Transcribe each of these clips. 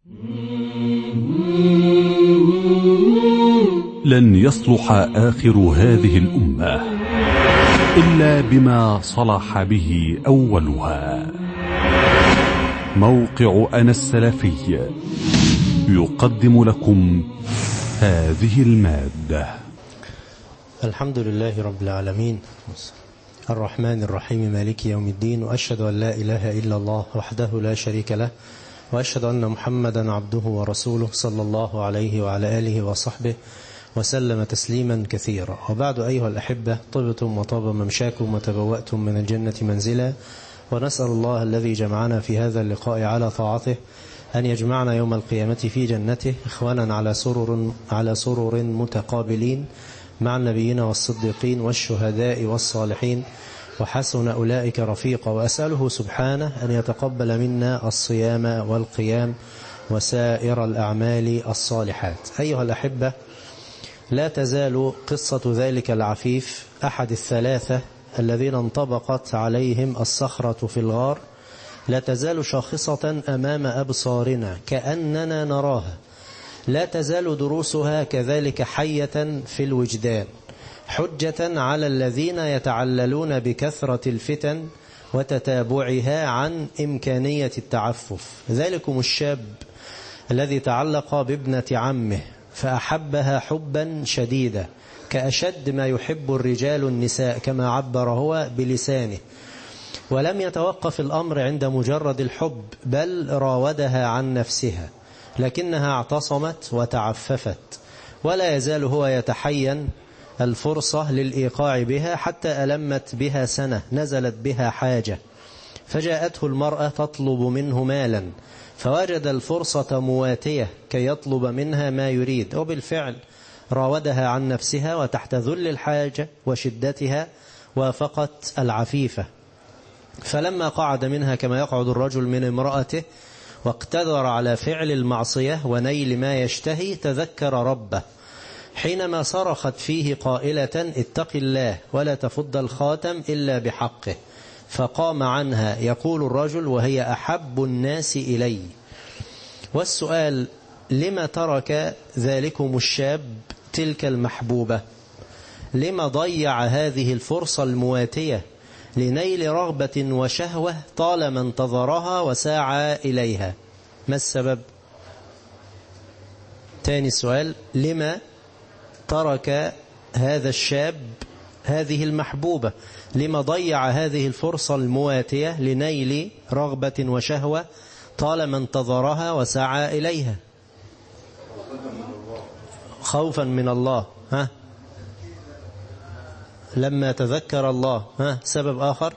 لن يصلح آخر هذه الأمة إلا بما صلح به أولها موقع أنا السلفي يقدم لكم هذه المادة الحمد لله رب العالمين الرحمن الرحيم مالك يوم الدين وأشهد أن لا إله إلا الله وحده لا شريك له وأشهد أن محمدا عبده ورسوله صلى الله عليه وعلى آله وصحبه وسلم تسليما كثيرا وبعد أيها الأحبة طبتم وطاب ممشاكم وتبوأتم من الجنة منزلا ونسأل الله الذي جمعنا في هذا اللقاء على طاعته أن يجمعنا يوم القيامة في جنته إخوانا على سرر, على سرر متقابلين مع النبيين والصديقين والشهداء والصالحين وحسن أولئك رفيقا وأسأله سبحانه أن يتقبل منا الصيام والقيام وسائر الأعمال الصالحات أيها الأحبة لا تزال قصة ذلك العفيف أحد الثلاثة الذين انطبقت عليهم الصخرة في الغار لا تزال شاخصة أمام أبصارنا كأننا نراها لا تزال دروسها كذلك حية في الوجدان حجة على الذين يتعللون بكثرة الفتن وتتابعها عن إمكانية التعفف ذلكم الشاب الذي تعلق بابنة عمه فأحبها حبا شديدا كأشد ما يحب الرجال النساء كما عبر هو بلسانه ولم يتوقف الأمر عند مجرد الحب بل راودها عن نفسها لكنها اعتصمت وتعففت ولا يزال هو يتحين الفرصة للإيقاع بها حتى ألمت بها سنة نزلت بها حاجة فجاءته المرأة تطلب منه مالا فوجد الفرصة مواتية كي يطلب منها ما يريد وبالفعل راودها عن نفسها وتحت ذل الحاجة وشدتها وافقت العفيفة فلما قعد منها كما يقعد الرجل من امرأته واقتدر على فعل المعصية ونيل ما يشتهي تذكر ربه حينما صرخت فيه قائلة اتق الله ولا تفض الخاتم إلا بحقه فقام عنها يقول الرجل وهي أحب الناس إلي والسؤال لما ترك ذلكم الشاب تلك المحبوبة لما ضيع هذه الفرصة المواتية لنيل رغبة وشهوة طالما انتظرها وساعى إليها ما السبب تاني سؤال لما ترك هذا الشاب هذه المحبوبة لما ضيع هذه الفرصة المواتية لنيل رغبة وشهوة طالما انتظرها وسعى إليها خوفا من الله ها لما تذكر الله ها سبب آخر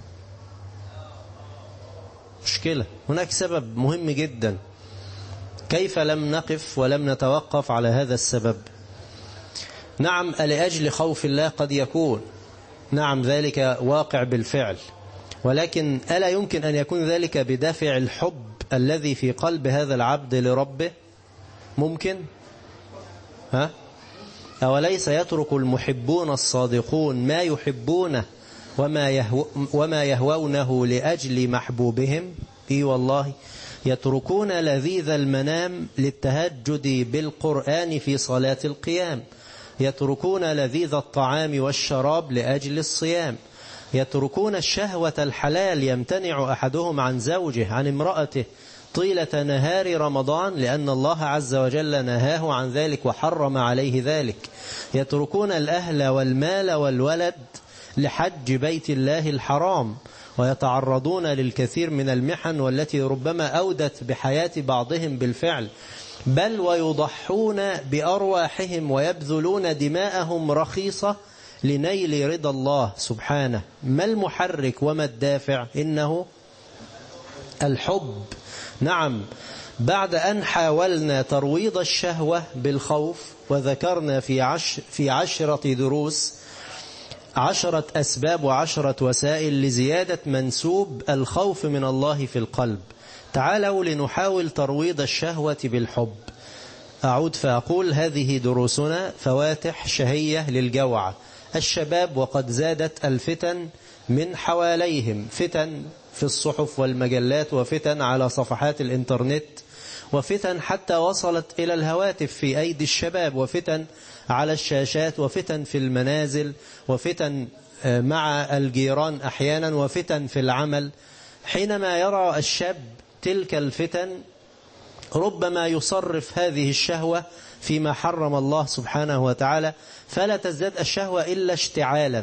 مشكلة هناك سبب مهم جدا كيف لم نقف ولم نتوقف على هذا السبب نعم لأجل خوف الله قد يكون نعم ذلك واقع بالفعل ولكن ألا يمكن أن يكون ذلك بدافع الحب الذي في قلب هذا العبد لربه ممكن ها أوليس يترك المحبون الصادقون ما يحبونه وما, يهو وما يهوونه لأجل محبوبهم إي والله يتركون لذيذ المنام للتهجد بالقرآن في صلاة القيام يتركون لذيذ الطعام والشراب لأجل الصيام يتركون الشهوة الحلال يمتنع أحدهم عن زوجه عن امرأته طيلة نهار رمضان لأن الله عز وجل نهاه عن ذلك وحرم عليه ذلك يتركون الأهل والمال والولد لحج بيت الله الحرام ويتعرضون للكثير من المحن والتي ربما أودت بحياة بعضهم بالفعل بل ويضحون بأرواحهم ويبذلون دماءهم رخيصة لنيل رضا الله سبحانه ما المحرك وما الدافع إنه الحب نعم بعد أن حاولنا ترويض الشهوة بالخوف وذكرنا في, عش في عشرة دروس عشرة أسباب وعشرة وسائل لزيادة منسوب الخوف من الله في القلب تعالوا لنحاول ترويض الشهوة بالحب أعود فأقول هذه دروسنا فواتح شهية للجوعة الشباب وقد زادت الفتن من حواليهم فتن في الصحف والمجلات وفتن على صفحات الإنترنت وفتن حتى وصلت إلى الهواتف في أيدي الشباب وفتن على الشاشات وفتن في المنازل وفتن مع الجيران أحيانا وفتن في العمل حينما يرى الشاب تلك الفتن ربما يصرف هذه الشهوة فيما حرم الله سبحانه وتعالى فلا تزداد الشهوة إلا اشتعالا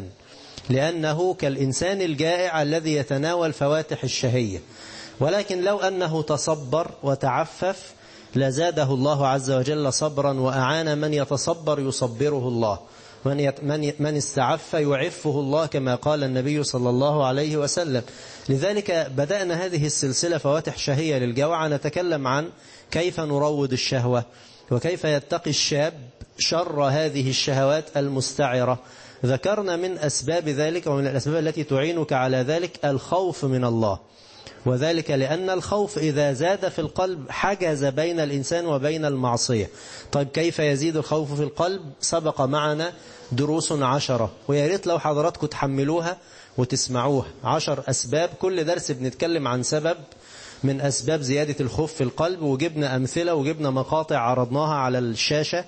لأنه كالإنسان الجائع الذي يتناول فواتح الشهية ولكن لو أنه تصبر وتعفف لزاده الله عز وجل صبرا وأعان من يتصبر يصبره الله من من من استعف يعفه الله كما قال النبي صلى الله عليه وسلم لذلك بدأنا هذه السلسلة فواتح شهية للجوع نتكلم عن كيف نروض الشهوة وكيف يتقي الشاب شر هذه الشهوات المستعرة ذكرنا من أسباب ذلك ومن الأسباب التي تعينك على ذلك الخوف من الله وذلك لأن الخوف إذا زاد في القلب حجز بين الإنسان وبين المعصية طيب كيف يزيد الخوف في القلب سبق معنا دروس عشرة ويا ريت لو حضراتكم تحملوها وتسمعوها عشر أسباب كل درس بنتكلم عن سبب من أسباب زيادة الخوف في القلب وجبنا أمثلة وجبنا مقاطع عرضناها على الشاشة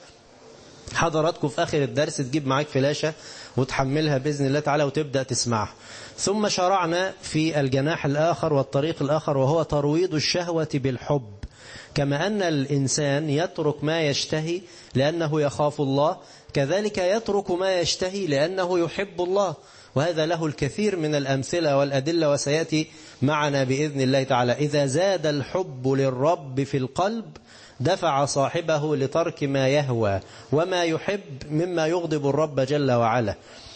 حضراتكم في آخر الدرس تجيب معاك فلاشة وتحملها بإذن الله تعالى وتبدأ تسمعها ثم شرعنا في الجناح الآخر والطريق الآخر وهو ترويض الشهوة بالحب كما أن الإنسان يترك ما يشتهي لأنه يخاف الله كذلك يترك ما يشتهي لأنه يحب الله وهذا له الكثير من الأمثلة والأدلة وسيأتي معنا بإذن الله تعالى إذا زاد الحب للرب في القلب دفع صاحبه لترك ما يهوى وما يحب مما يغضب الرب جل وعلا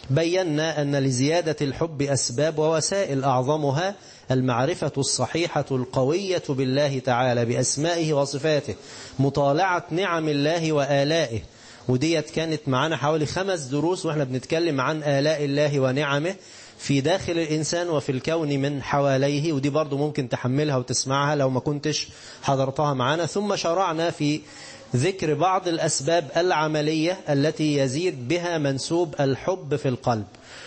بينا أن لزيادة الحب أسباب ووسائل أعظمها المعرفة الصحيحة القوية بالله تعالى بأسمائه وصفاته مطالعة نعم الله وآلائه وديت كانت معنا حوالي خمس دروس وإحنا بنتكلم عن آلاء الله ونعمه في داخل الإنسان وفي الكون من حواليه ودي برضو ممكن تحملها وتسمعها لو ما كنتش حضرتها معنا ثم شرعنا في ذكر بعض الأسباب العملية التي يزيد بها منسوب الحب في القلب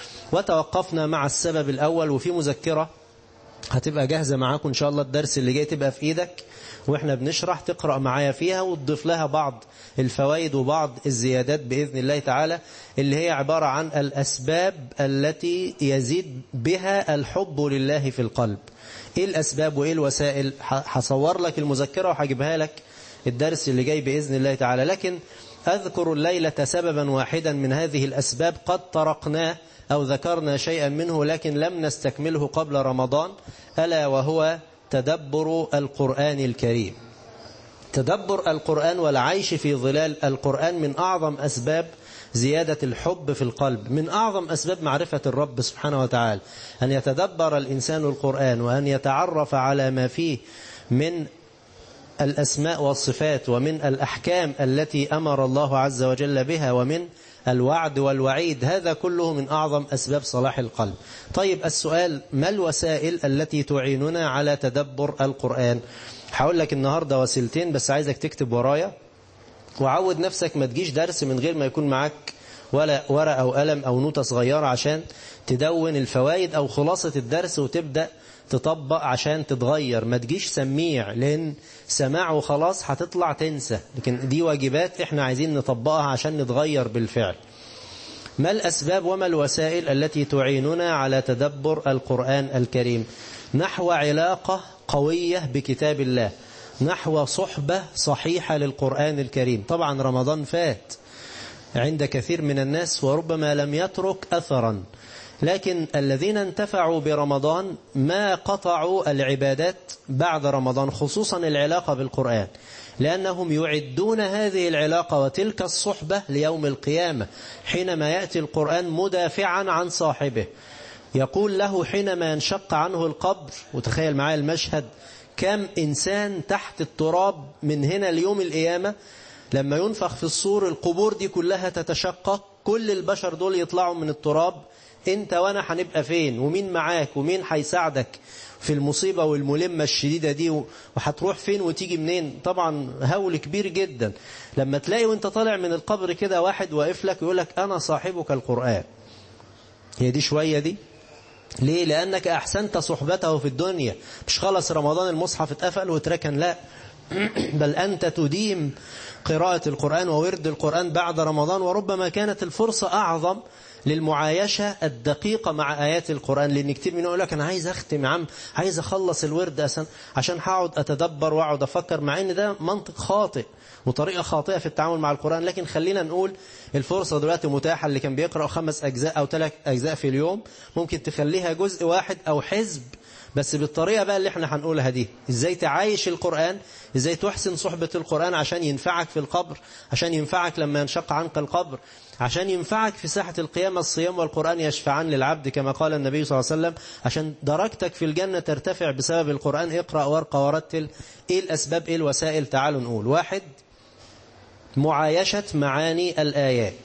وتوقفنا مع السبب الأول وفي مذكرة هتبقى جاهزة معاكم إن شاء الله الدرس اللي جاي تبقى في إيدك وإحنا بنشرح تقرأ معايا فيها وتضيف لها بعض الفوائد وبعض الزيادات بإذن الله تعالى اللي هي عبارة عن الأسباب التي يزيد بها الحب لله في القلب إيه الأسباب وإيه الوسائل هصور لك المذكرة وهجيبها لك الدرس اللي جاي بإذن الله تعالى لكن أذكر الليلة سببا واحدا من هذه الأسباب قد طرقناه أو ذكرنا شيئا منه لكن لم نستكمله قبل رمضان ألا وهو تدبر القرآن الكريم تدبر القرآن والعيش في ظلال القرآن من أعظم أسباب زيادة الحب في القلب من أعظم أسباب معرفة الرب سبحانه وتعالى أن يتدبر الإنسان القرآن وأن يتعرف على ما فيه من الأسماء والصفات ومن الأحكام التي أمر الله عز وجل بها ومن الوعد والوعيد هذا كله من أعظم أسباب صلاح القلب طيب السؤال ما الوسائل التي تعيننا على تدبر القرآن هقول لك النهاردة وسيلتين بس عايزك تكتب ورايا وعود نفسك ما تجيش درس من غير ما يكون معاك ولا ورقة أو قلم أو نوتة صغيرة عشان تدون الفوائد أو خلاصة الدرس وتبدأ تطبق عشان تتغير ما تجيش سميع لأن سماع وخلاص هتطلع تنسى لكن دي واجبات احنا عايزين نطبقها عشان نتغير بالفعل ما الأسباب وما الوسائل التي تعيننا على تدبر القرآن الكريم نحو علاقة قوية بكتاب الله نحو صحبة صحيحة للقرآن الكريم طبعا رمضان فات عند كثير من الناس وربما لم يترك أثرا لكن الذين انتفعوا برمضان ما قطعوا العبادات بعد رمضان خصوصا العلاقة بالقرآن لأنهم يعدون هذه العلاقة وتلك الصحبة ليوم القيامة حينما يأتي القرآن مدافعا عن صاحبه يقول له حينما ينشق عنه القبر وتخيل معايا المشهد كم إنسان تحت التراب من هنا ليوم القيامة لما ينفخ في الصور القبور دي كلها تتشقق كل البشر دول يطلعوا من التراب انت وانا هنبقى فين ومين معاك ومين هيساعدك في المصيبة والملمة الشديدة دي وهتروح فين وتيجي منين طبعا هول كبير جدا لما تلاقي وانت طالع من القبر كده واحد واقف لك ويقول لك انا صاحبك القرآن هي دي شوية دي ليه لأنك أحسنت صحبته في الدنيا مش خلص رمضان المصحف اتقفل واتركن لا بل أنت تديم قراءة القرآن وورد القرآن بعد رمضان وربما كانت الفرصة أعظم للمعايشة الدقيقة مع آيات القرآن لأن كتير منهم يقول لك أنا عايز أختم يا عم عايز أخلص الورد عشان عشان هقعد أتدبر وأقعد أفكر مع إن ده منطق خاطئ وطريقة خاطئة في التعامل مع القرآن لكن خلينا نقول الفرصة دلوقتي متاحة اللي كان بيقرأ خمس أجزاء أو ثلاث أجزاء في اليوم ممكن تخليها جزء واحد أو حزب بس بالطريقة بقى اللي احنا هنقولها دي ازاي تعايش القرآن ازاي تحسن صحبة القرآن عشان ينفعك في القبر عشان ينفعك لما ينشق عنك القبر عشان ينفعك في ساحة القيامة الصيام والقرآن يشفعان للعبد كما قال النبي صلى الله عليه وسلم عشان درجتك في الجنة ترتفع بسبب القرآن اقرأ وارقى ورتل ايه الأسباب ايه الوسائل تعالوا نقول واحد معايشة معاني الآيات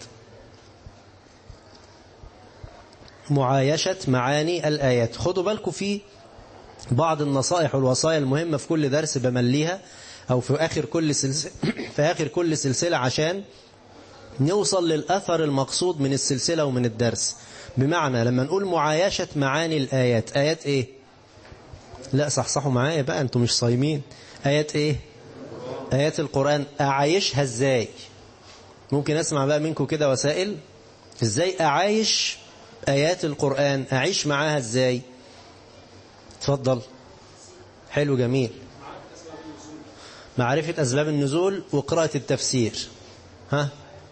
معايشة معاني الآيات خدوا بالكم في بعض النصائح والوصايا المهمة في كل درس بمليها أو في آخر كل سلسلة في آخر كل سلسلة عشان نوصل للأثر المقصود من السلسلة ومن الدرس بمعنى لما نقول معايشة معاني الآيات آيات إيه لا صحصحوا معايا بقى أنتم مش صايمين آيات إيه آيات القرآن أعايشها إزاي ممكن أسمع بقى منكم كده وسائل إزاي أعايش آيات القرآن أعيش معاها إزاي تفضل حلو جميل معرفة أسباب النزول وقراءة التفسير ها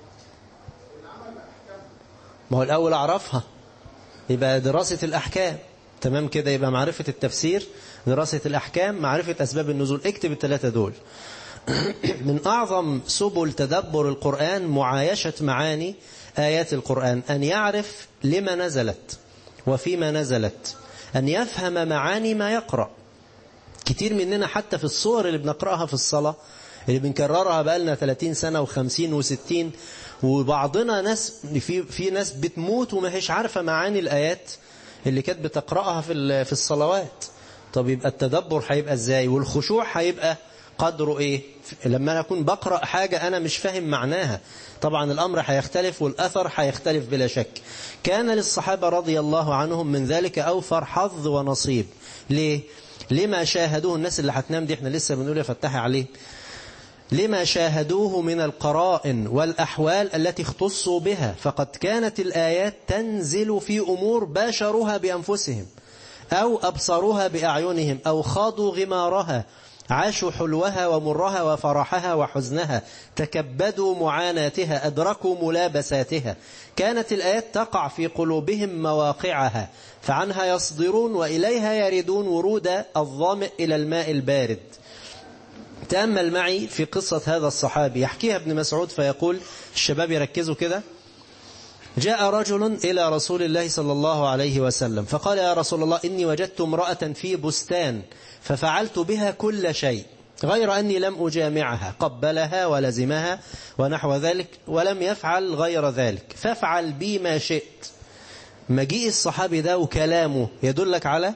ما هو الأول أعرفها يبقى دراسة الأحكام تمام كده يبقى معرفة التفسير دراسة الأحكام معرفة أسباب النزول اكتب الثلاثة دول من أعظم سبل تدبر القرآن معايشة معاني آيات القرآن أن يعرف لما نزلت وفيما نزلت أن يفهم معاني ما يقرأ كتير مننا حتى في الصور اللي بنقرأها في الصلاة اللي بنكررها بقالنا 30 سنة و50 و60 وبعضنا ناس في في ناس بتموت وما هيش عارفة معاني الآيات اللي كانت بتقرأها في في الصلوات طب يبقى التدبر هيبقى ازاي والخشوع هيبقى قدره ايه لما انا اكون بقرأ حاجة انا مش فاهم معناها طبعا الامر هيختلف والاثر هيختلف بلا شك كان للصحابة رضي الله عنهم من ذلك اوفر حظ ونصيب ليه لما شاهدوه الناس اللي هتنام دي احنا لسه بنقول يا فتحي عليه لما شاهدوه من القرائن والأحوال التي اختصوا بها فقد كانت الآيات تنزل في أمور باشروها بأنفسهم أو أبصروها بأعينهم أو خاضوا غمارها عاشوا حلوها ومرها وفرحها وحزنها تكبدوا معاناتها أدركوا ملابساتها كانت الآيات تقع في قلوبهم مواقعها فعنها يصدرون وإليها يردون ورود الظامئ إلى الماء البارد تأمل معي في قصة هذا الصحابي يحكيها ابن مسعود فيقول الشباب يركزوا كده جاء رجل إلى رسول الله صلى الله عليه وسلم فقال يا رسول الله إني وجدت امرأة في بستان ففعلت بها كل شيء غير أني لم أجامعها قبلها ولزمها ونحو ذلك ولم يفعل غير ذلك فافعل بي ما شئت مجيء الصحابي ده وكلامه يدلك على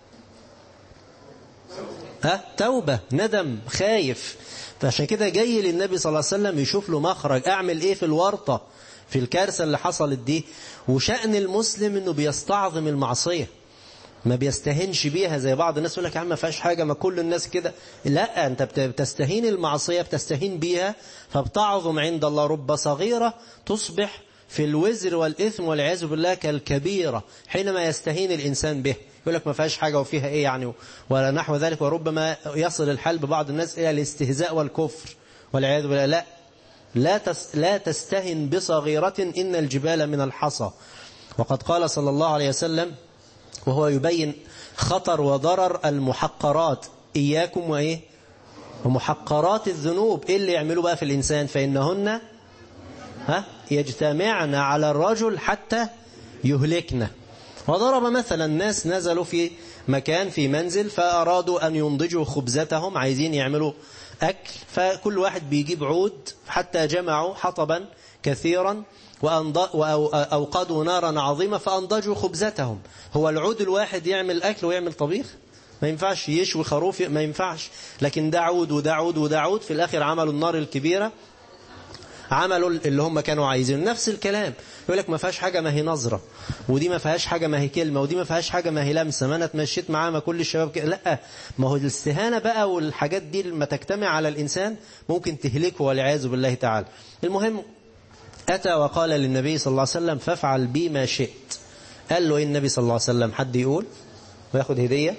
ها توبة ندم خايف فعشان كده جاي للنبي صلى الله عليه وسلم يشوف له مخرج أعمل إيه في الورطة في الكارثة اللي حصلت دي وشأن المسلم أنه بيستعظم المعصية ما بيستهنش بيها زي بعض الناس يقول لك يا عم ما فيهاش حاجة ما كل الناس كده لا أنت بتستهين المعصية بتستهين بيها فبتعظم عند الله رب صغيرة تصبح في الوزر والإثم والعياذ بالله كالكبيرة حينما يستهين الإنسان به يقول لك ما فيهاش حاجة وفيها إيه يعني ولا نحو ذلك وربما يصل الحال ببعض الناس إلى الاستهزاء والكفر والعياذ بالله لا لا تس لا تستهن بصغيرة إن الجبال من الحصى وقد قال صلى الله عليه وسلم وهو يبين خطر وضرر المحقرات إياكم وإيه ومحقرات الذنوب إيه اللي يعملوا بقى في الإنسان فإنهن ها يجتمعن على الرجل حتى يهلكنا وضرب مثلا ناس نزلوا في مكان في منزل فأرادوا أن ينضجوا خبزتهم عايزين يعملوا أكل فكل واحد بيجيب عود حتى جمعوا حطبا كثيرا وأوقدوا نارا عظيمة فأنضجوا خبزتهم هو العود الواحد يعمل أكل ويعمل طبيخ ما ينفعش يشوي خروف ما ينفعش لكن ده عود وده عود وده عود في الآخر عملوا النار الكبيرة عملوا اللي هم كانوا عايزين نفس الكلام يقول لك ما فيهاش حاجة ما هي نظرة ودي ما فيهاش حاجة ما هي كلمة ودي ما فيهاش حاجة ما هي لمسة ما أنا اتمشيت معاه ما كل الشباب كده لا ما هو الاستهانة بقى والحاجات دي لما تجتمع على الإنسان ممكن تهلكه والعياذ بالله تعالى المهم أتى وقال للنبي صلى الله عليه وسلم فافعل بي ما شئت قال له إيه النبي صلى الله عليه وسلم حد يقول وياخد هدية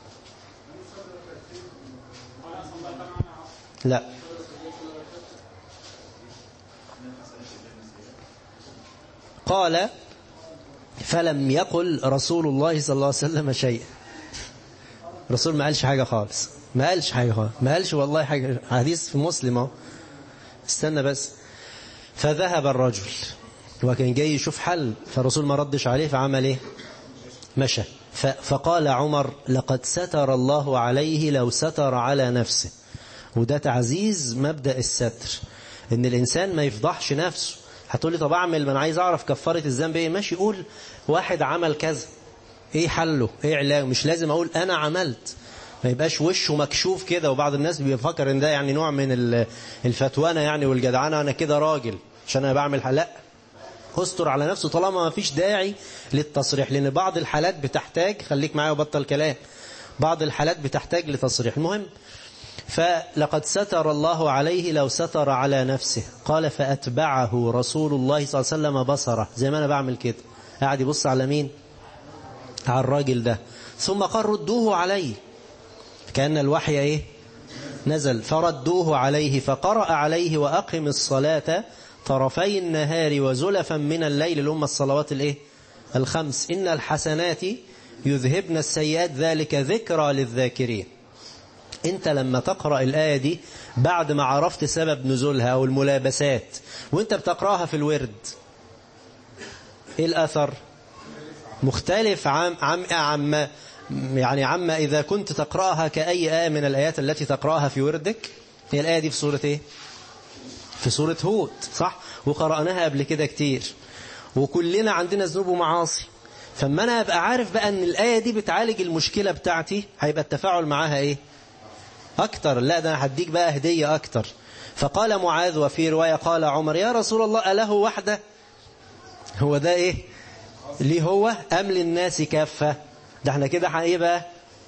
لا قال فلم يقل رسول الله صلى الله عليه وسلم شيئا الرسول ما قالش حاجة خالص ما قالش حاجة خالص ما قالش والله حاجة حديث في مسلم اهو استنى بس فذهب الرجل وكان جاي يشوف حل فالرسول ما ردش عليه فعمل ايه مشى فقال عمر لقد ستر الله عليه لو ستر على نفسه وده تعزيز مبدأ الستر ان الانسان ما يفضحش نفسه هتقول لي طب اعمل ما انا عايز اعرف كفاره الذنب ايه ماشي قول واحد عمل كذا ايه حله ايه علاجه مش لازم اقول انا عملت ما يبقاش وشه مكشوف كده وبعض الناس بيفكر ان ده يعني نوع من الفتوانه يعني والجدعنه انا كده راجل عشان انا بعمل لا استر على نفسه طالما ما فيش داعي للتصريح لان بعض الحالات بتحتاج خليك معايا وبطل كلام بعض الحالات بتحتاج لتصريح المهم فلقد ستر الله عليه لو ستر على نفسه قال فأتبعه رسول الله صلى الله عليه وسلم بصره زي ما أنا بعمل كده قاعد يبص على مين على الراجل ده ثم قال ردوه عليه كأن الوحي إيه نزل فردوه عليه فقرأ عليه وأقم الصلاة طرفي النهار وزلفا من الليل لهم الصلوات الإيه الخمس إن الحسنات يذهبن السيئات ذلك ذكرى للذاكرين انت لما تقرأ الآية دي بعد ما عرفت سبب نزولها أو الملابسات وانت بتقرأها في الورد ايه الأثر مختلف عم عم عم يعني عما إذا كنت تقرأها كأي آية من الآيات التي تقرأها في وردك هي الآية دي في سورة ايه في سورة هود صح وقرأناها قبل كده كتير وكلنا عندنا ذنوب ومعاصي فما أنا أبقى عارف بقى أن الآية دي بتعالج المشكلة بتاعتي هيبقى التفاعل معاها إيه أكتر لا ده أنا هديك بقى هدية أكتر فقال معاذ وفي رواية قال عمر يا رسول الله أله وحده هو ده إيه ليه هو أم للناس كافة ده احنا كده ايه بقى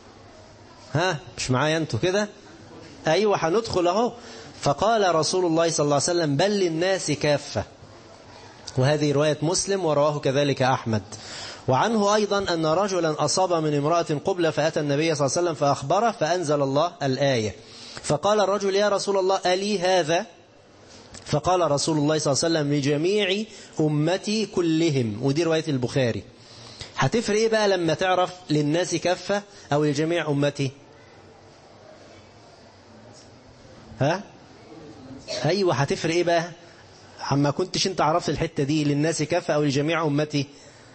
ها مش معايا انتوا كده أيوة هندخل أهو فقال رسول الله صلى الله عليه وسلم بل للناس كافة وهذه رواية مسلم ورواه كذلك أحمد وعنه أيضا أن رجلا أصاب من امرأة قبل فأتى النبي صلى الله عليه وسلم فأخبره فأنزل الله الآية فقال الرجل يا رسول الله ألي هذا فقال رسول الله صلى الله عليه وسلم لجميع أمتي كلهم ودي رواية البخاري هتفرق ايه بقى لما تعرف للناس كفة أو لجميع أمتي ها أيوة هتفرق ايه بقى عما كنتش انت عرفت الحتة دي للناس كفة أو لجميع أمتي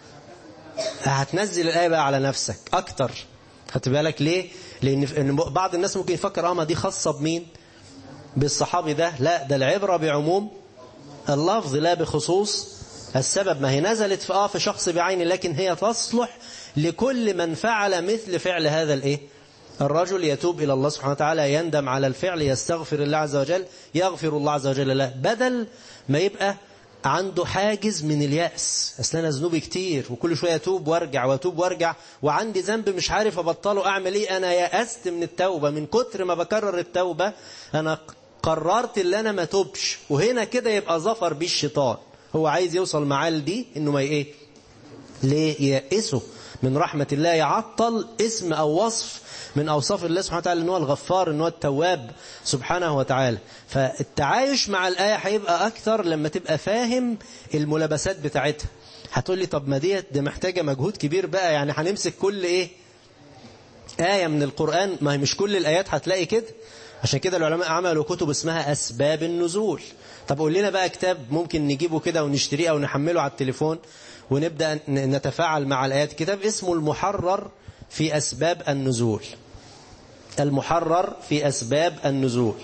هتنزل الآية بقى على نفسك أكتر خدت بالك ليه لأن بعض الناس ممكن يفكر اه ما دي خاصة بمين بالصحابي ده لا ده العبرة بعموم اللفظ لا بخصوص السبب ما هي نزلت في اه في شخص بعينه لكن هي تصلح لكل من فعل مثل فعل هذا الايه الرجل يتوب إلى الله سبحانه وتعالى يندم على الفعل يستغفر الله عز وجل يغفر الله عز وجل له بدل ما يبقى عنده حاجز من اليأس أصل أنا ذنوبي كتير وكل شوية أتوب وارجع وأتوب وارجع وعندي ذنب مش عارف أبطله أعمل إيه أنا يأست من التوبة من كتر ما بكرر التوبة أنا قررت اللي أنا ما توبش وهنا كده يبقى ظفر بيه الشيطان هو عايز يوصل معاه لدي إنه ما إيه ليه يأسه من رحمة الله يعطل اسم أو وصف من أوصاف الله سبحانه وتعالى أنه الغفار أنه التواب سبحانه وتعالى فالتعايش مع الآية هيبقى أكثر لما تبقى فاهم الملابسات بتاعتها هتقول لي طب ما ديت دي محتاجة مجهود كبير بقى يعني هنمسك كل إيه آية من القرآن ما هي مش كل الآيات هتلاقي كده عشان كده العلماء عملوا كتب اسمها أسباب النزول طب قول لنا بقى كتاب ممكن نجيبه كده ونشتريه أو نحمله على التليفون ونبدأ نتفاعل مع الآيات كتاب اسمه المحرر في أسباب النزول المحرر في أسباب النزول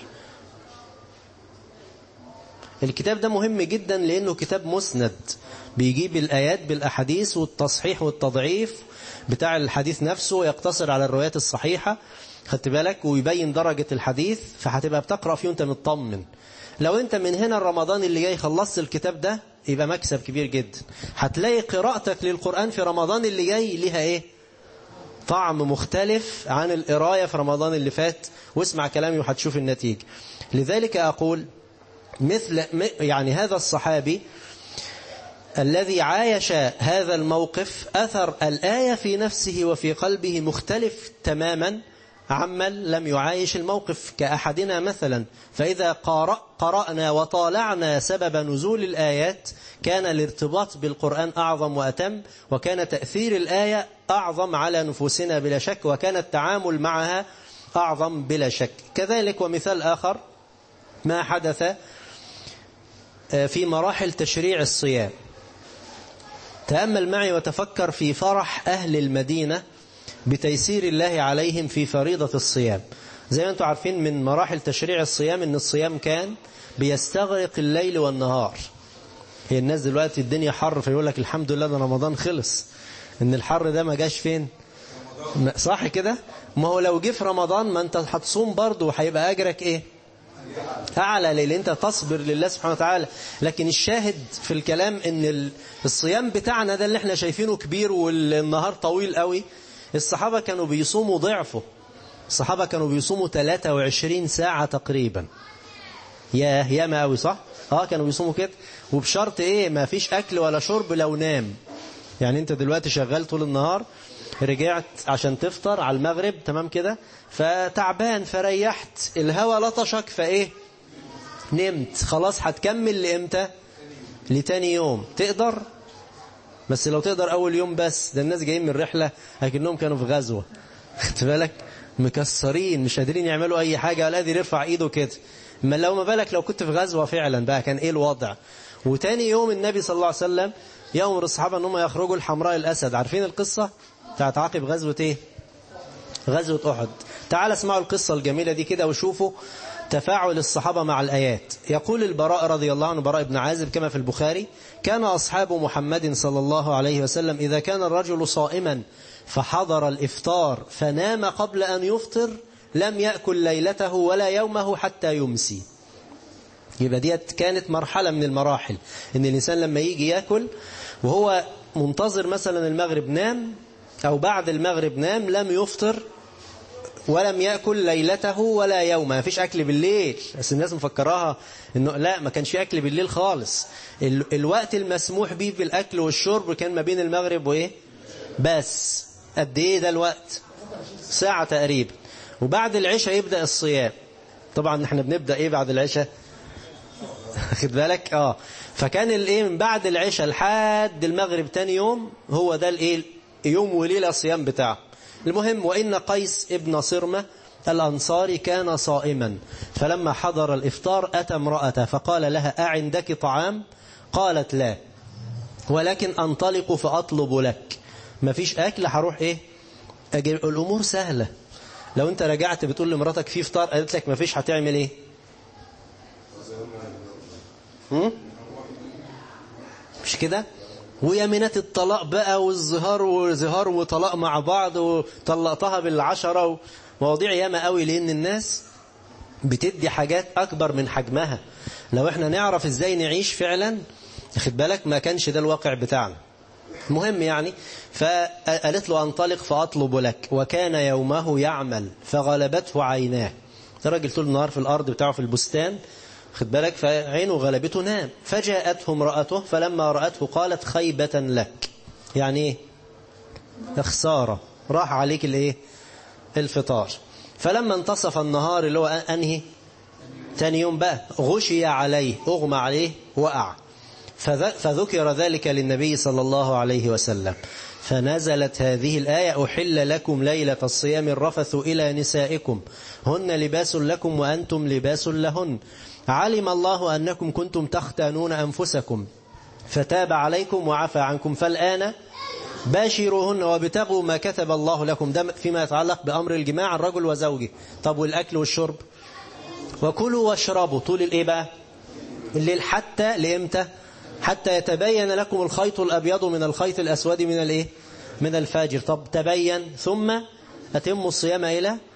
الكتاب ده مهم جدا لأنه كتاب مسند بيجيب الآيات بالأحاديث والتصحيح والتضعيف بتاع الحديث نفسه ويقتصر على الروايات الصحيحة خدت بالك ويبين درجة الحديث فهتبقى بتقرأ فيه وانت مطمن لو انت من هنا رمضان اللي جاي خلصت الكتاب ده يبقى مكسب كبير جدا هتلاقي قراءتك للقرآن في رمضان اللي جاي ليها ايه طعم مختلف عن القراية في رمضان اللي فات واسمع كلامي وهتشوف النتيجة لذلك أقول مثل يعني هذا الصحابي الذي عايش هذا الموقف أثر الآية في نفسه وفي قلبه مختلف تماما عمن لم يعايش الموقف كأحدنا مثلا فإذا قرأ قرأنا وطالعنا سبب نزول الآيات كان الارتباط بالقرآن أعظم وأتم وكان تأثير الآية أعظم على نفوسنا بلا شك وكان التعامل معها أعظم بلا شك كذلك ومثال آخر ما حدث في مراحل تشريع الصيام تأمل معي وتفكر في فرح أهل المدينة بتيسير الله عليهم في فريضة الصيام زي ما أنتم عارفين من مراحل تشريع الصيام أن الصيام كان بيستغرق الليل والنهار هي الناس دلوقتي الدنيا حر فيقول لك الحمد لله ده رمضان خلص ان الحر ده ما جاش فين صح كده ما هو لو جه في رمضان ما انت هتصوم برضه وهيبقى اجرك ايه اعلى لان انت تصبر لله سبحانه وتعالى لكن الشاهد في الكلام ان الصيام بتاعنا ده اللي احنا شايفينه كبير والنهار طويل قوي الصحابة كانوا بيصوموا ضعفه الصحابة كانوا بيصوموا 23 ساعة تقريبا يا يا ما قوي صح اه كانوا بيصوموا كده وبشرط ايه ما فيش اكل ولا شرب لو نام يعني انت دلوقتي شغال طول النهار رجعت عشان تفطر على المغرب تمام كده فتعبان فريحت الهوى لطشك فايه نمت خلاص هتكمل لامتى لتاني يوم تقدر بس لو تقدر اول يوم بس ده الناس جايين من رحلة لكنهم كانوا في غزوة خدت بالك مكسرين مش قادرين يعملوا اي حاجة ولا قادر يرفع ايده كده ما لو ما بالك لو كنت في غزوة فعلا بقى كان ايه الوضع وتاني يوم النبي صلى الله عليه وسلم يأمر الصحابة ان هم يخرجوا الحمراء الاسد عارفين القصة بتاعت عاقب غزوة ايه غزوة احد تعال اسمعوا القصة الجميلة دي كده وشوفوا تفاعل الصحابة مع الآيات يقول البراء رضي الله عنه براء بن عازب كما في البخاري كان أصحاب محمد صلى الله عليه وسلم إذا كان الرجل صائما فحضر الإفطار فنام قبل أن يفطر لم يأكل ليلته ولا يومه حتى يمسي يبقى ديت كانت مرحلة من المراحل إن الإنسان لما يجي يأكل وهو منتظر مثلا المغرب نام أو بعد المغرب نام لم يفطر ولم يأكل ليلته ولا يومه ما فيش أكل بالليل بس الناس مفكراها إنه لا ما كانش أكل بالليل خالص ال الوقت المسموح به بالأكل والشرب كان ما بين المغرب وإيه بس قد إيه ده الوقت ساعة تقريبا وبعد العشاء يبدأ الصيام طبعا احنا بنبدأ إيه بعد العشاء خد بالك اه فكان الايه من بعد العشاء لحد المغرب تاني يوم هو ده الايه يوم وليلة الصيام بتاعه المهم وإن قيس ابن صرمة الأنصاري كان صائما فلما حضر الإفطار أتى امرأته فقال لها أعندك طعام قالت لا ولكن أنطلق فأطلب لك ما فيش أكل هروح إيه أجيب الأمور سهلة لو أنت رجعت بتقول لمراتك في فطار قالت لك ما فيش هتعمل إيه هم؟ مش كده ويمينات الطلاق بقى والزهار وزهار وطلاق مع بعض وطلقتها بالعشرة مواضيع ياما قوي لأن الناس بتدي حاجات أكبر من حجمها لو احنا نعرف ازاي نعيش فعلا خد بالك ما كانش ده الواقع بتاعنا مهم يعني فقالت له أنطلق فأطلب لك وكان يومه يعمل فغلبته عيناه الراجل طول النهار في الأرض بتاعه في البستان خد بالك فعينه غلبته نام فجاءته امرأته فلما رأته قالت خيبة لك يعني ايه خسارة راح عليك الايه الفطار فلما انتصف النهار اللي هو أنهي تاني يوم بقى غشي عليه أغمى عليه وقع فذكر ذلك للنبي صلى الله عليه وسلم فنزلت هذه الآية أحل لكم ليلة الصيام الرفث إلى نسائكم هن لباس لكم وأنتم لباس لهن علم الله أنكم كنتم تختانون أنفسكم فتاب عليكم وعفى عنكم فالآن باشروهن وابتغوا ما كتب الله لكم ده فيما يتعلق بأمر الجماع الرجل وزوجه طب والأكل والشرب وكلوا واشربوا طول الإيه بقى الليل حتى لإمتى حتى يتبين لكم الخيط الأبيض من الخيط الأسود من الإيه من الفاجر طب تبين ثم أتموا الصيام إلى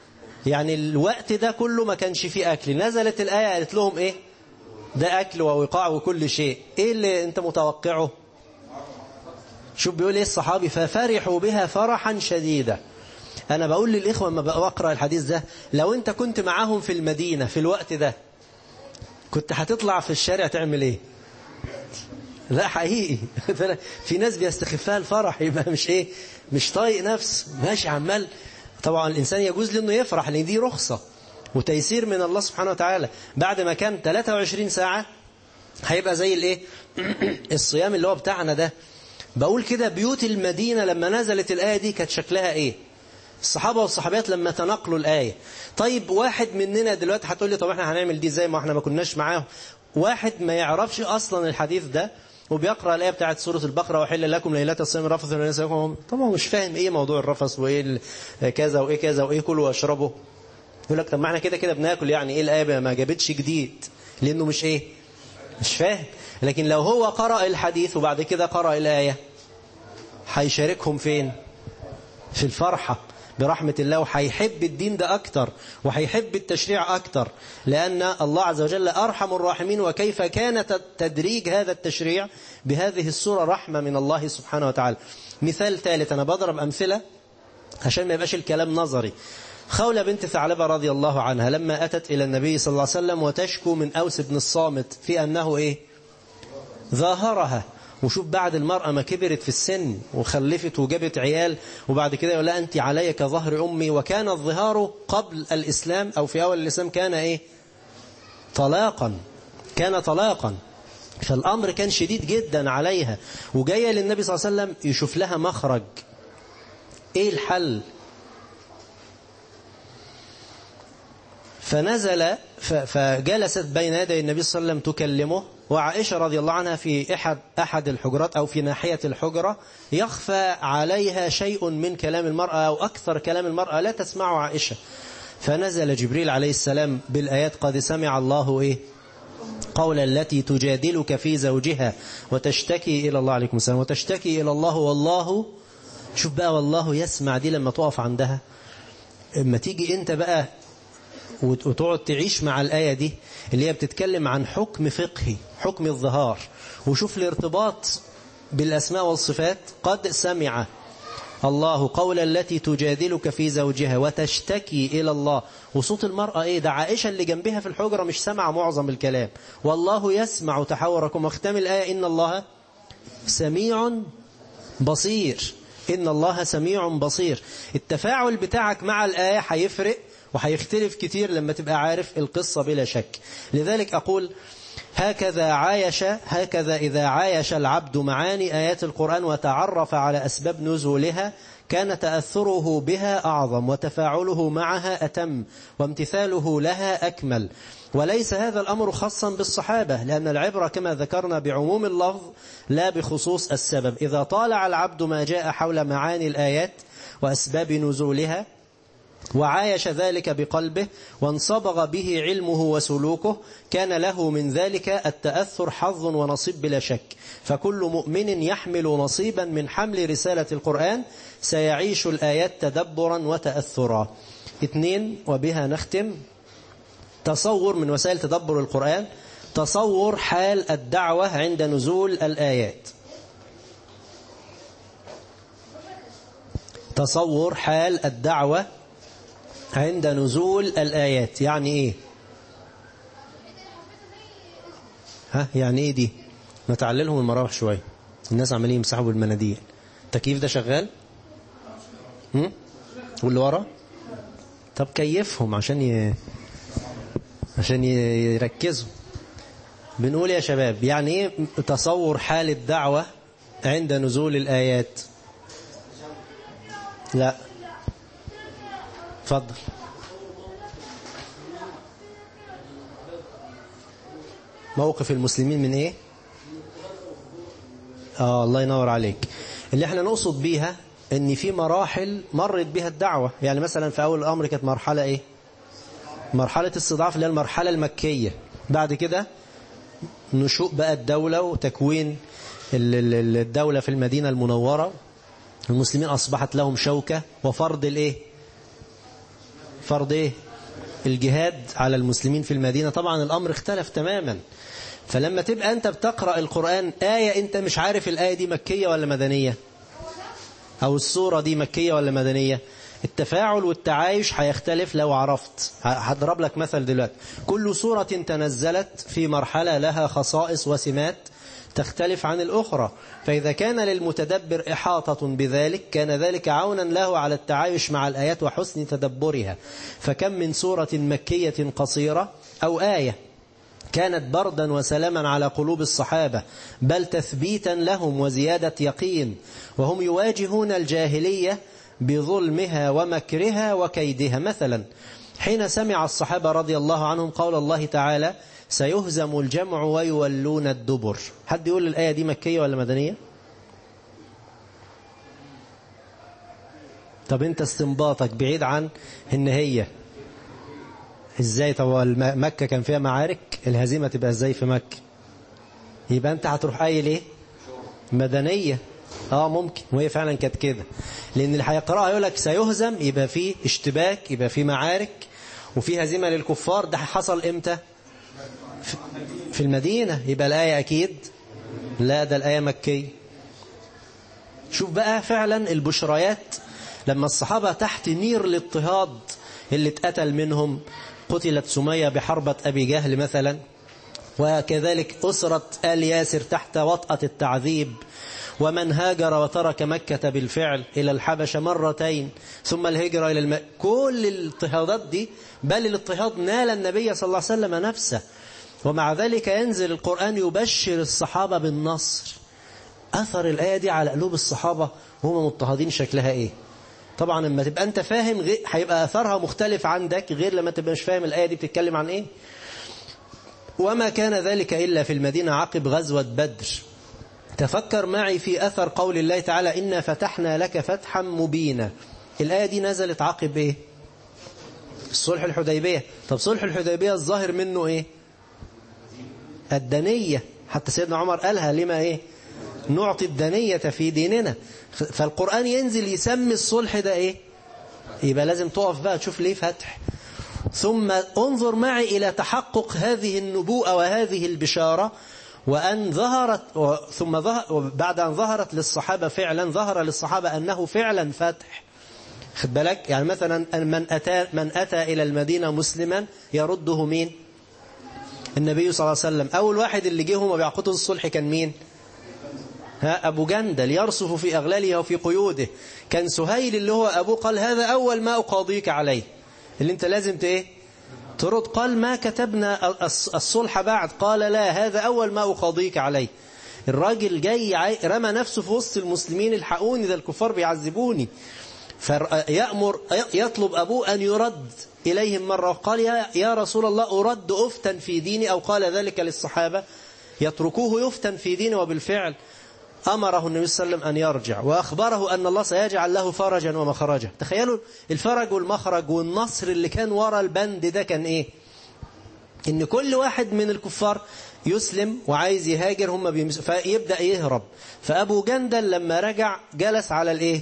يعني الوقت ده كله ما كانش فيه أكل نزلت الآية قالت لهم إيه ده أكل ووقاع وكل شيء إيه اللي أنت متوقعه شوف بيقول إيه الصحابي ففرحوا بها فرحا شديدا أنا بقول للإخوة لما بقرأ الحديث ده لو أنت كنت معاهم في المدينة في الوقت ده كنت هتطلع في الشارع تعمل إيه لا حقيقي في ناس بيستخفها الفرح يبقى مش إيه مش طايق نفس ماشي عمال طبعا الإنسان يجوز له أنه يفرح لأن دي رخصة وتيسير من الله سبحانه وتعالى بعد ما كان 23 ساعة هيبقى زي الايه الصيام اللي هو بتاعنا ده بقول كده بيوت المدينة لما نزلت الآية دي كانت شكلها ايه الصحابة والصحابيات لما تنقلوا الآية طيب واحد مننا دلوقتي هتقول لي طب احنا هنعمل دي زي ما احنا ما كناش معاهم واحد ما يعرفش أصلا الحديث ده وبيقرأ الآية بتاعت سورة البقرة وحل لكم ليلة الصيام رفث ونساكم طبعا مش فاهم ايه موضوع الرفث وايه كذا وايه كذا وايه كلوا واشربوا يقول لك طب ما احنا كده كده بناكل يعني ايه الآية ما جابتش جديد لأنه مش ايه مش فاهم لكن لو هو قرأ الحديث وبعد كده قرأ الآية هيشاركهم فين في الفرحة برحمة الله وهيحب الدين ده أكتر وهيحب التشريع أكتر لأن الله عز وجل أرحم الراحمين وكيف كان تدريج هذا التشريع بهذه السورة رحمة من الله سبحانه وتعالى مثال ثالث أنا بضرب أمثلة عشان ما يبقاش الكلام نظري خولة بنت ثعلبة رضي الله عنها لما أتت إلى النبي صلى الله عليه وسلم وتشكو من أوس بن الصامت في أنه إيه ظاهرها وشوف بعد المرأة ما كبرت في السن وخلفت وجابت عيال وبعد كده يقول لا أنت علي كظهر أمي وكان الظهار قبل الإسلام أو في أول الإسلام كان إيه طلاقا كان طلاقا فالأمر كان شديد جدا عليها وجاية للنبي صلى الله عليه وسلم يشوف لها مخرج إيه الحل فنزل فجلست بين يدي النبي صلى الله عليه وسلم تكلمه وعائشة رضي الله عنها في أحد, أحد الحجرات أو في ناحية الحجرة يخفى عليها شيء من كلام المرأة أو أكثر كلام المرأة لا تسمع عائشة فنزل جبريل عليه السلام بالآيات قد سمع الله إيه قول التي تجادلك في زوجها وتشتكي إلى الله عليكم السلام وتشتكي إلى الله والله شوف بقى والله يسمع دي لما تقف عندها اما تيجي انت بقى وتقعد تعيش مع الآية دي اللي هي بتتكلم عن حكم فقهي حكم الظهار وشوف الارتباط بالأسماء والصفات قد سمع الله قول التي تجادلك في زوجها وتشتكي إلى الله وصوت المرأة إيه ده عائشة اللي جنبها في الحجرة مش سمع معظم الكلام والله يسمع تحوركم واختم الآية إن الله سميع بصير إن الله سميع بصير التفاعل بتاعك مع الآية هيفرق وهيختلف كتير لما تبقى عارف القصة بلا شك لذلك أقول هكذا عايش هكذا إذا عايش العبد معاني آيات القرآن وتعرف على أسباب نزولها كان تأثره بها أعظم وتفاعله معها أتم وامتثاله لها أكمل وليس هذا الأمر خاصا بالصحابة لأن العبرة كما ذكرنا بعموم اللفظ لا بخصوص السبب إذا طالع العبد ما جاء حول معاني الآيات وأسباب نزولها وعايش ذلك بقلبه وانصبغ به علمه وسلوكه كان له من ذلك التأثر حظ ونصيب بلا شك فكل مؤمن يحمل نصيبا من حمل رسالة القرآن سيعيش الآيات تدبرا وتأثرا اثنين وبها نختم تصور من وسائل تدبر القرآن تصور حال الدعوة عند نزول الآيات تصور حال الدعوة عند نزول الآيات يعني إيه ها يعني إيه دي نتعللهم المراوح شوية الناس عمالين يمسحوا بالمناديل التكييف ده شغال هم؟ واللي ورا طب كيفهم عشان ي... عشان يركزوا بنقول يا شباب يعني ايه تصور حال الدعوة عند نزول الآيات لا اتفضل موقف المسلمين من ايه اه الله ينور عليك اللي احنا نقصد بيها ان في مراحل مرت بها الدعوة يعني مثلا في اول الامر كانت مرحلة ايه مرحلة استضعاف اللي هي المرحلة المكية بعد كده نشوء بقى الدولة وتكوين الدولة في المدينة المنورة المسلمين أصبحت لهم شوكة وفرض الايه فرض ايه الجهاد على المسلمين في المدينة طبعا الأمر اختلف تماما فلما تبقى أنت بتقرأ القرآن آية أنت مش عارف الآية دي مكية ولا مدنية أو السورة دي مكية ولا مدنية التفاعل والتعايش هيختلف لو عرفت هضرب لك مثل دلوقتي كل سورة تنزلت في مرحلة لها خصائص وسمات تختلف عن الأخرى فإذا كان للمتدبر إحاطة بذلك كان ذلك عونا له على التعايش مع الآيات وحسن تدبرها فكم من سورة مكية قصيرة أو آية كانت بردا وسلاما على قلوب الصحابة بل تثبيتا لهم وزيادة يقين وهم يواجهون الجاهلية بظلمها ومكرها وكيدها مثلا حين سمع الصحابة رضي الله عنهم قول الله تعالى سيهزم الجمع ويولون الدبر حد يقول الآية دي مكية ولا مدنية طب انت استنباطك بعيد عن ان هي ازاي طب مكة كان فيها معارك الهزيمة تبقى ازاي في مكة يبقى انت هتروح قايل ايه مدنية اه ممكن وهي فعلا كانت كده لان اللي هيقراها يقول لك سيهزم يبقى في اشتباك يبقى في معارك وفي هزيمة للكفار ده حصل امتى في المدينة يبقى الآية أكيد لا ده الآية مكية شوف بقى فعلا البشريات لما الصحابة تحت نير الاضطهاد اللي اتقتل منهم قتلت سمية بحربة أبي جهل مثلا وكذلك أسرة آل ياسر تحت وطأة التعذيب ومن هاجر وترك مكة بالفعل إلى الحبشة مرتين ثم الهجرة إلى الم... كل الاضطهادات دي بل الاضطهاد نال النبي صلى الله عليه وسلم نفسه ومع ذلك ينزل القرآن يبشر الصحابة بالنصر أثر الآية دي على قلوب الصحابة وهم مضطهدين شكلها إيه طبعا لما تبقى أنت فاهم غير هيبقى أثرها مختلف عندك غير لما تبقى مش فاهم الآية دي بتتكلم عن إيه وما كان ذلك إلا في المدينة عقب غزوة بدر تفكر معي في أثر قول الله تعالى إنا فتحنا لك فتحا مبينا الآية دي نزلت عقب إيه الصلح الحديبية طب صلح الحديبية الظاهر منه إيه الدنية حتى سيدنا عمر قالها لما إيه نعطي الدنية في ديننا فالقرآن ينزل يسمي الصلح ده إيه يبقى لازم تقف بقى تشوف ليه فتح ثم انظر معي إلى تحقق هذه النبوءة وهذه البشارة وأن ظهرت ثم ظهر بعد أن ظهرت للصحابة فعلا ظهر للصحابة أنه فعلا فتح خد بالك يعني مثلا من أتى, من أتى إلى المدينة مسلما يرده مين النبي صلى الله عليه وسلم أول واحد اللي جه هم بيعقدوا الصلح كان مين ها أبو جندل يرصف في أغلاله وفي قيوده كان سهيل اللي هو أبوه قال هذا أول ما أقاضيك عليه اللي انت لازم ايه ترد قال ما كتبنا الصلح بعد قال لا هذا أول ما أقاضيك عليه الراجل جاي رمى نفسه في وسط المسلمين الحقوني ده الكفار بيعذبوني فيأمر يطلب أبوه أن يرد إليهم مرة قال يا, يا رسول الله أرد أفتن في ديني أو قال ذلك للصحابة يتركوه يفتن في دينه وبالفعل أمره النبي صلى الله عليه وسلم أن يرجع وأخبره أن الله سيجعل له فرجا ومخرجا تخيلوا الفرج والمخرج والنصر اللي كان ورا البند ده كان إيه إن كل واحد من الكفار يسلم وعايز يهاجر هم بيمس... فيبدأ يهرب فأبو جندل لما رجع جلس على الإيه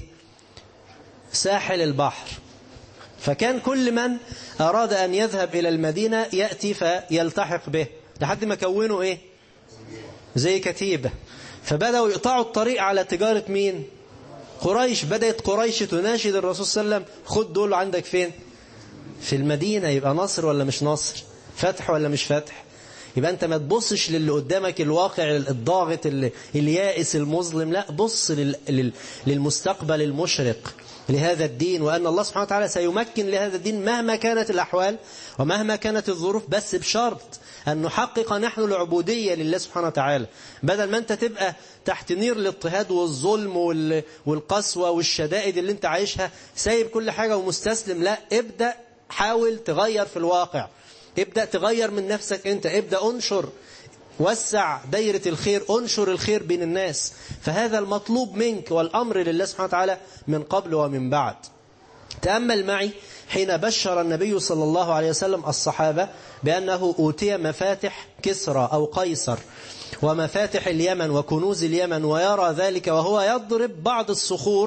ساحل البحر فكان كل من أراد أن يذهب إلى المدينة يأتي فيلتحق به لحد ما كونوا إيه زي كتيبة فبدأوا يقطعوا الطريق على تجارة مين قريش بدأت قريش تناشد الرسول صلى الله عليه وسلم خد دول عندك فين في المدينة يبقى نصر ولا مش نصر فتح ولا مش فتح يبقى أنت ما تبصش للي قدامك الواقع الضاغط اليائس المظلم لا بص للمستقبل المشرق لهذا الدين وأن الله سبحانه وتعالى سيمكن لهذا الدين مهما كانت الأحوال ومهما كانت الظروف بس بشرط أن نحقق نحن العبودية لله سبحانه وتعالى بدل ما أنت تبقى تحت نير الاضطهاد والظلم والقسوة والشدائد اللي أنت عايشها سايب كل حاجة ومستسلم لا ابدأ حاول تغير في الواقع ابدأ تغير من نفسك أنت ابدأ انشر وسع دايرة الخير انشر الخير بين الناس فهذا المطلوب منك والأمر لله سبحانه وتعالى من قبل ومن بعد تأمل معي حين بشر النبي صلى الله عليه وسلم الصحابة بأنه أوتي مفاتح كسرى أو قيصر ومفاتح اليمن وكنوز اليمن ويرى ذلك وهو يضرب بعض الصخور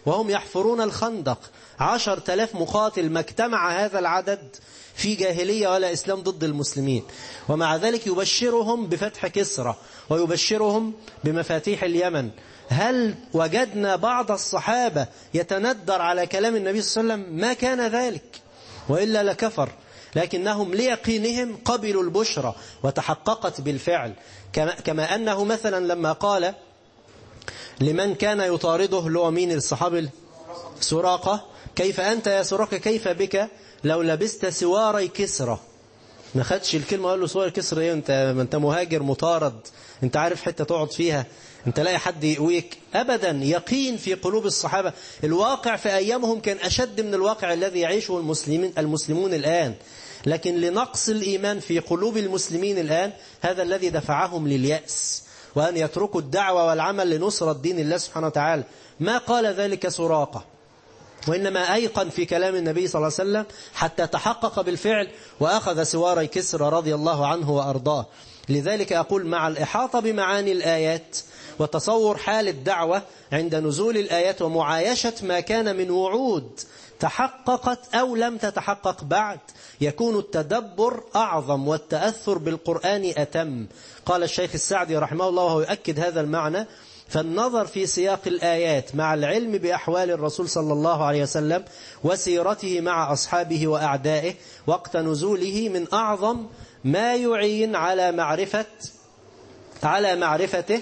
وهم يحفرون الخندق عشر تلاف مقاتل ما اجتمع هذا العدد في جاهلية ولا إسلام ضد المسلمين ومع ذلك يبشرهم بفتح كسرى ويبشرهم بمفاتيح اليمن هل وجدنا بعض الصحابة يتندر على كلام النبي صلى الله عليه وسلم ما كان ذلك وإلا لكفر لكنهم ليقينهم قبلوا البشرى وتحققت بالفعل كما, كما أنه مثلا لما قال لمن كان يطارده اللي هو مين الصحابي سراقة كيف أنت يا سراقة كيف بك لو لبست سواري كسرى ما خدش الكلمة قال له سواري كسرى ايه انت انت مهاجر مطارد انت عارف حتة تقعد فيها انت لاقي حد يقويك ابدا يقين في قلوب الصحابة الواقع في ايامهم كان اشد من الواقع الذي يعيشه المسلمين المسلمون الان لكن لنقص الايمان في قلوب المسلمين الان هذا الذي دفعهم لليأس وأن يتركوا الدعوة والعمل لنصرة دين الله سبحانه وتعالى ما قال ذلك سراقة وإنما أيقن في كلام النبي صلى الله عليه وسلم حتى تحقق بالفعل وأخذ سواري كسرى رضي الله عنه وأرضاه لذلك أقول مع الإحاطة بمعاني الآيات وتصور حال الدعوة عند نزول الآيات ومعايشة ما كان من وعود تحققت أو لم تتحقق بعد يكون التدبر أعظم والتأثر بالقرآن أتم قال الشيخ السعدي رحمه الله وهو يؤكد هذا المعنى فالنظر في سياق الآيات مع العلم بأحوال الرسول صلى الله عليه وسلم وسيرته مع أصحابه وأعدائه وقت نزوله من أعظم ما يعين على معرفة على معرفته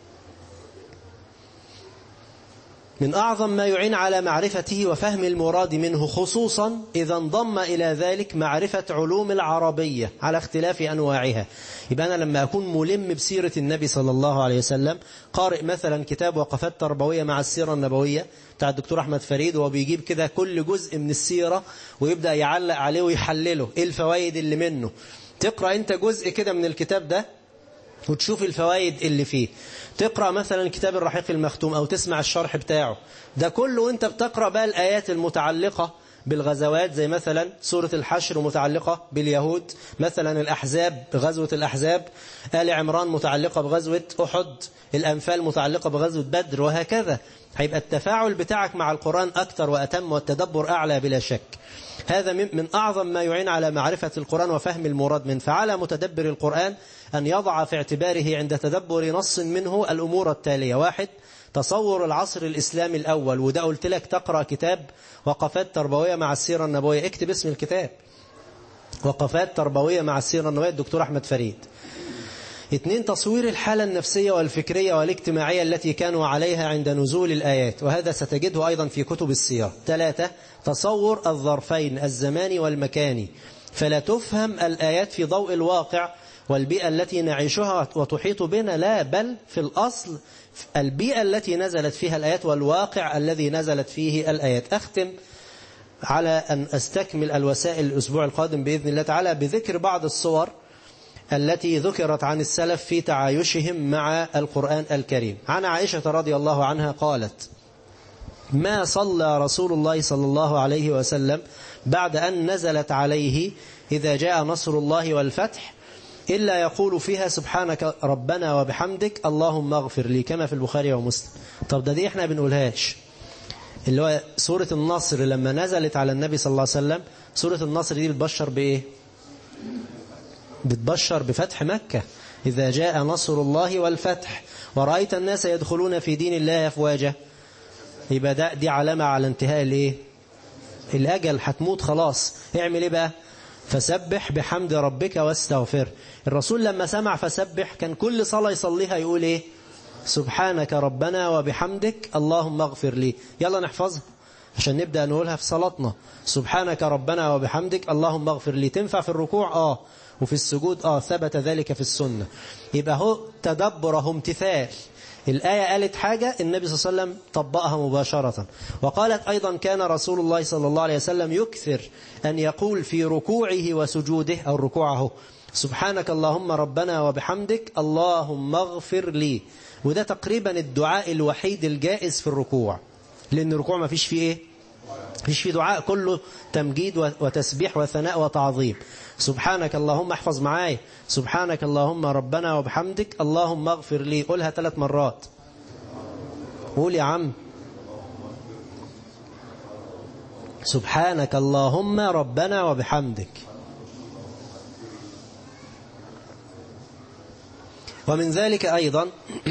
من أعظم ما يعين على معرفته وفهم المراد منه خصوصا إذا انضم إلى ذلك معرفة علوم العربية على اختلاف أنواعها يبقى أنا لما أكون ملم بسيرة النبي صلى الله عليه وسلم قارئ مثلا كتاب وقفات تربوية مع السيرة النبوية بتاع الدكتور أحمد فريد وهو بيجيب كده كل جزء من السيرة ويبدأ يعلق عليه ويحلله إيه الفوائد اللي منه تقرأ أنت جزء كده من الكتاب ده وتشوف الفوائد اللي فيه تقرأ مثلا كتاب الرحيق المختوم أو تسمع الشرح بتاعه ده كله وانت بتقرأ بقى الآيات المتعلقة بالغزوات زي مثلا سورة الحشر متعلقة باليهود مثلا الأحزاب غزوة الأحزاب آل عمران متعلقة بغزوة أحد الأنفال متعلقة بغزوة بدر وهكذا هيبقى التفاعل بتاعك مع القرآن أكثر وأتم والتدبر أعلى بلا شك هذا من أعظم ما يعين على معرفة القرآن وفهم المراد منه فعلى متدبر القرآن أن يضع في اعتباره عند تدبر نص منه الأمور التالية واحد تصور العصر الإسلامي الأول وده قلت لك تقرأ كتاب وقفات تربوية مع السيرة النبوية اكتب اسم الكتاب وقفات تربوية مع السيرة النبوية الدكتور أحمد فريد اثنين تصوير الحالة النفسية والفكرية والاجتماعية التي كانوا عليها عند نزول الآيات وهذا ستجده أيضا في كتب السيرة ثلاثة تصور الظرفين الزماني والمكاني فلا تفهم الآيات في ضوء الواقع والبيئة التي نعيشها وتحيط بنا لا بل في الأصل البيئة التي نزلت فيها الآيات والواقع الذي نزلت فيه الآيات أختم على أن أستكمل الوسائل الأسبوع القادم بإذن الله تعالى بذكر بعض الصور التي ذكرت عن السلف في تعايشهم مع القرآن الكريم عن عائشة رضي الله عنها قالت ما صلى رسول الله صلى الله عليه وسلم بعد أن نزلت عليه إذا جاء نصر الله والفتح إلا يقول فيها سبحانك ربنا وبحمدك اللهم اغفر لي كما في البخاري ومسلم طب ده دي احنا بنقولهاش اللي هو سورة النصر لما نزلت على النبي صلى الله عليه وسلم سورة النصر دي بتبشر بإيه بتبشر بفتح مكة إذا جاء نصر الله والفتح ورأيت الناس يدخلون في دين الله أفواجا يبقى ده دي علامة على انتهاء الايه الأجل هتموت خلاص اعمل ايه بقى فسبح بحمد ربك واستغفر الرسول لما سمع فسبح كان كل صلاة يصليها يقول ايه سبحانك ربنا وبحمدك اللهم اغفر لي يلا نحفظها عشان نبدأ نقولها في صلاتنا سبحانك ربنا وبحمدك اللهم اغفر لي تنفع في الركوع اه وفي السجود اه ثبت ذلك في السنة يبقى هو تدبر هو امتثال الآية قالت حاجة النبي صلى الله عليه وسلم طبقها مباشرة وقالت أيضا كان رسول الله صلى الله عليه وسلم يكثر أن يقول في ركوعه وسجوده أو ركوعه سبحانك اللهم ربنا وبحمدك اللهم اغفر لي وده تقريبا الدعاء الوحيد الجائز في الركوع لأن الركوع ما فيش فيه إيه فيش فيه دعاء كله تمجيد وتسبيح وثناء وتعظيم سبحانك اللهم احفظ معاي سبحانك اللهم ربنا وبحمدك اللهم اغفر لي قولها ثلاث مرات قول يا عم سبحانك اللهم ربنا وبحمدك ومن ذلك أيضا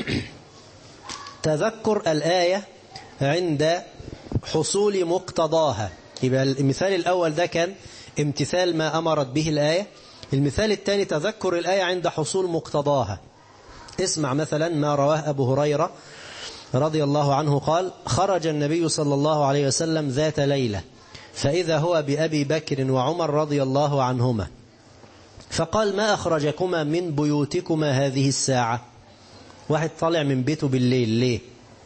تذكر الآية عند حصول مقتضاها يبقى المثال الأول ده كان امتثال ما أمرت به الآية المثال الثاني تذكر الآية عند حصول مقتضاها اسمع مثلا ما رواه أبو هريرة رضي الله عنه قال خرج النبي صلى الله عليه وسلم ذات ليلة فإذا هو بأبي بكر وعمر رضي الله عنهما فقال ما أخرجكما من بيوتكما هذه الساعة واحد طالع من بيته بالليل ليه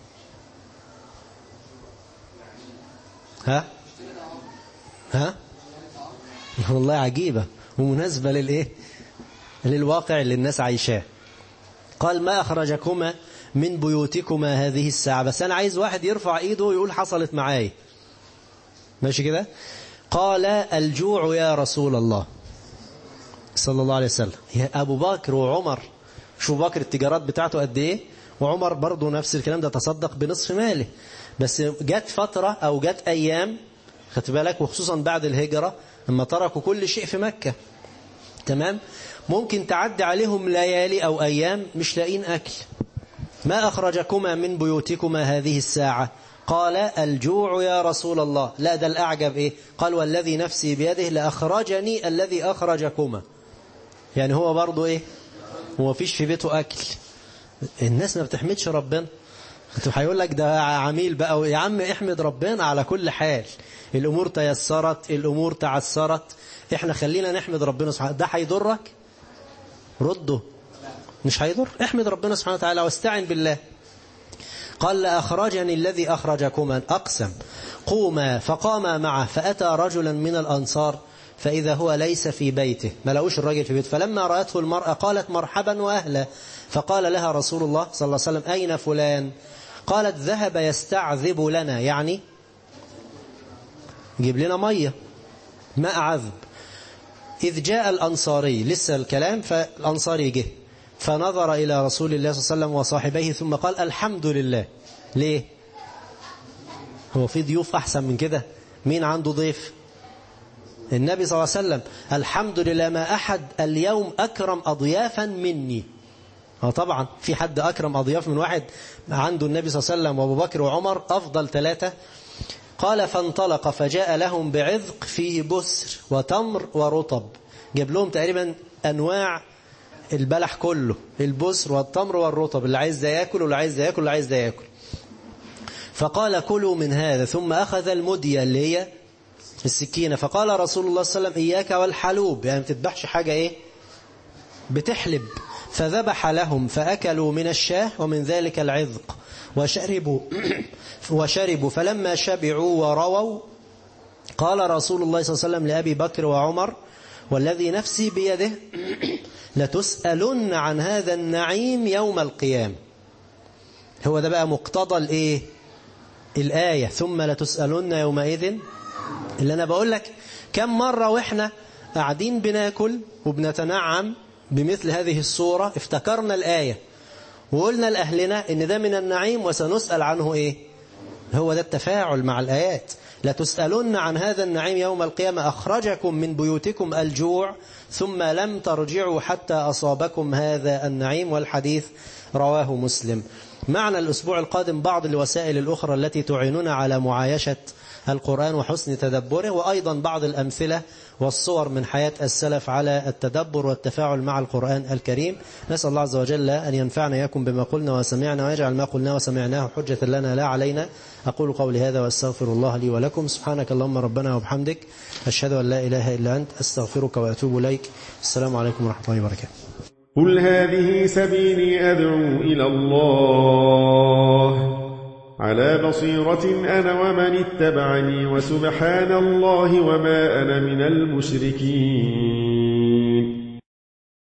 ها ها والله عجيبة ومناسبة للإيه للواقع اللي الناس عايشاه قال ما أخرجكما من بيوتكما هذه الساعة بس أنا عايز واحد يرفع إيده ويقول حصلت معاي ماشي كده قال الجوع يا رسول الله صلى الله عليه وسلم يا أبو بكر وعمر شو بكر التجارات بتاعته قد إيه وعمر برضه نفس الكلام ده تصدق بنصف ماله بس جت فترة أو جت أيام خدت بالك وخصوصا بعد الهجرة لما تركوا كل شيء في مكة تمام ممكن تعدي عليهم ليالي أو أيام مش لاقين أكل ما أخرجكما من بيوتكما هذه الساعة قال الجوع يا رسول الله لا ده الأعجب إيه قال والذي نفسي بيده لأخرجني الذي أخرجكما يعني هو برضو إيه هو فيش في بيته أكل الناس ما بتحمدش ربنا هيقول لك ده عميل بقى يا عم احمد ربنا على كل حال الأمور تيسرت الأمور تعسرت احنا خلينا نحمد ربنا سبحانه ده هيضرك رده مش هيضر احمد ربنا سبحانه وتعالى واستعن بالله قال لأخرجني الذي أخرجكما أقسم قوما فقاما معه فأتى رجلا من الأنصار فإذا هو ليس في بيته ما لقوش الراجل في بيته فلما رأته المرأة قالت مرحبا وأهلا فقال لها رسول الله صلى الله عليه وسلم أين فلان قالت ذهب يستعذب لنا يعني جيب لنا مية ماء عذب إذ جاء الأنصاري لسه الكلام فالأنصاري جه فنظر إلى رسول الله صلى الله عليه وسلم وصاحبيه ثم قال الحمد لله ليه هو في ضيوف أحسن من كده مين عنده ضيف النبي صلى الله عليه وسلم الحمد لله ما أحد اليوم أكرم أضيافا مني اه طبعا في حد أكرم أضياف من واحد عنده النبي صلى الله عليه وسلم وابو بكر وعمر أفضل ثلاثة قال فانطلق فجاء لهم بعذق فيه بسر وتمر ورطب جاب لهم تقريبا أنواع البلح كله البسر والتمر والرطب اللي عايز ده ياكل واللي عايز ده ياكل واللي عايز ده ياكل فقال كلوا من هذا ثم أخذ المدية اللي هي السكينة فقال رسول الله صلى الله عليه وسلم إياك والحلوب يعني ما تذبحش حاجة إيه بتحلب فذبح لهم فأكلوا من الشاه ومن ذلك العذق وشربوا وشربوا فلما شبعوا ورووا قال رسول الله صلى الله عليه وسلم لأبي بكر وعمر والذي نفسي بيده لتسألن عن هذا النعيم يوم القيام هو ده بقى مقتضى الايه الآية ثم لتسألن يومئذ اللي أنا بقول لك كم مرة وإحنا قاعدين بناكل وبنتنعم بمثل هذه الصورة افتكرنا الآية وقلنا لأهلنا إن ده من النعيم وسنسأل عنه إيه هو ده التفاعل مع الآيات لتسألن عن هذا النعيم يوم القيامة أخرجكم من بيوتكم الجوع ثم لم ترجعوا حتى أصابكم هذا النعيم والحديث رواه مسلم معنا الأسبوع القادم بعض الوسائل الأخرى التي تعيننا على معايشة القرآن وحسن تدبره وأيضا بعض الأمثلة والصور من حياة السلف على التدبر والتفاعل مع القرآن الكريم نسأل الله عز وجل أن ينفعنا إياكم بما قلنا وسمعنا ويجعل ما قلنا وسمعناه حجة لنا لا علينا أقول قولي هذا وأستغفر الله لي ولكم سبحانك اللهم ربنا وبحمدك أشهد أن لا إله إلا أنت أستغفرك وأتوب إليك السلام عليكم ورحمة الله وبركاته قل هذه سبيلي أدعو إلى الله على بصيرة أنا ومن اتبعني وسبحان الله وما أنا من المشركين